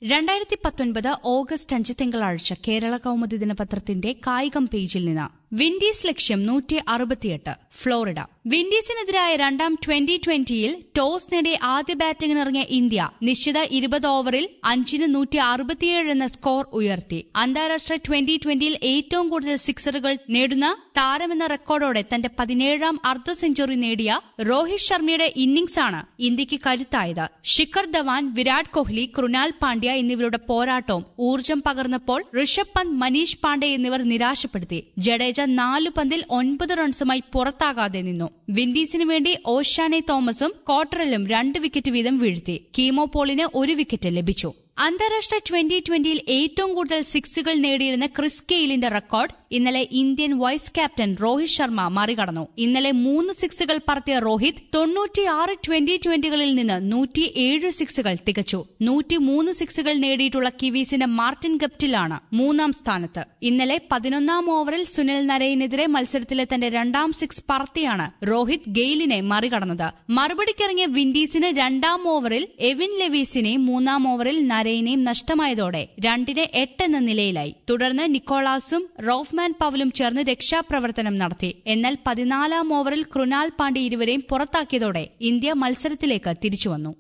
രണ്ടായിരത്തി പത്തൊൻപത് ഓഗസ്റ്റ് അഞ്ച് തിങ്കളാഴ്ച കേരള കൗമുദി ദിനപത്രത്തിന്റെ കായികം പേജിൽ നിന്ന് വിൻഡീസ് ലക്ഷ്യം നൂറ്റി അറുപത്തിയെട്ട് ഫ്ലോറിഡ വിൻഡീസിനെതിരായ രണ്ടാം ട്വന്റി ട്വന്റിയിൽ ടോസ് നേടി ആദ്യ ബാറ്റിംഗിനിറങ്ങിയ ഇന്ത്യ നിശ്ചിത ഇരുപത് ഓവറിൽ അഞ്ചിന് നൂറ്റി അറുപത്തിയേഴ് എന്ന സ്കോർ ഉയർത്തി അന്താരാഷ്ട്ര ട്വന്റി ട്വന്റിയിൽ ഏറ്റവും കൂടുതൽ സിക്സറുകൾ നേടുന്ന താരമെന്ന റെക്കോർഡോടെ തന്റെ പതിനേഴാം അർദ്ധ സെഞ്ചുറി നേടിയ രോഹിത് ശർമ്മയുടെ ഇന്നിംഗ്സാണ് ഇന്ത്യക്ക് കരുത്തായത് ശിഖർ ധവാൻ വിരാട് കോഹ്ലി കൃണാൽ പാണ്ഡ്യ എന്നിവരുടെ പോരാട്ടവും ഊർജം പകർന്നപ്പോൾ ഋഷഭ് പന്ത് മനീഷ് പാണ്ഡെ എന്നിവർ നിരാശപ്പെടുത്തി ജഡേജ നാലു പന്തിൽ ഒൻപത് റൺസുമായി പുറത്താകാതെ നിന്നു വിൻഡീസിനു വേണ്ടി ഓഷാനെ തോമസും കോട്ടറലും രണ്ട് വിക്കറ്റ് വീതം വീഴ്ത്തി കീമോ പോളിന് ഒരു വിക്കറ്റ് ലഭിച്ചു അന്താരാഷ്ട്ര ട്വന്റി ട്വന്റിയിൽ ഏറ്റവും കൂടുതൽ സിക്സുകൾ നേടിയിരുന്ന ക്രിസ് ഗെയിലിന്റെ റെക്കോർഡ് ഇന്നലെ Indian vice captain Rohit Sharma മറികടന്നു ഇന്നലെ മൂന്ന് സിക്സുകൾ പറത്തിയ രോഹിത് തൊണ്ണൂറ്റിയാറ് ട്വന്റി ട്വന്റികളിൽ നിന്ന് നൂറ്റിയേഴ് സിക്സുകൾ തികച്ചു നൂറ്റിമൂന്ന് സിക്സുകൾ നേടിയിട്ടുള്ള കിവീസിന്റെ മാർട്ടിൻ ഗപ്റ്റിലാണ് മൂന്നാം സ്ഥാനത്ത് ഇന്നലെ പതിനൊന്നാം ഓവറിൽ സുനിൽ നരയിനെതിരെ മത്സരത്തിലെ തന്റെ രണ്ടാം സിക്സ് പറത്തിയാണ് രോഹിത് ഗെയിലിനെ മറികടന്നത് മറുപടിക്കിറങ്ങിയ വിൻഡീസിന് രണ്ടാം ഓവറിൽ എവിൻ ലെവീസിനെയും മൂന്നാം ഓവറിൽ നരയിനെയും നഷ്ടമായതോടെ രണ്ടിന് എട്ട് എന്ന നിലയിലായി തുടർന്ന് നിക്കോളാസും റോഫ്മാൻ പവലും ചേർന്ന് രക്ഷാപ്രവർത്തനം നടത്തി എന്നാൽ പതിനാലാം ഓവറിൽ കൃണാൽ പാണ്ഡ്യ ഇരുവരെയും പുറത്താക്കിയതോടെ ഇന്ത്യ മത്സരത്തിലേക്ക് തിരിച്ചുവന്നു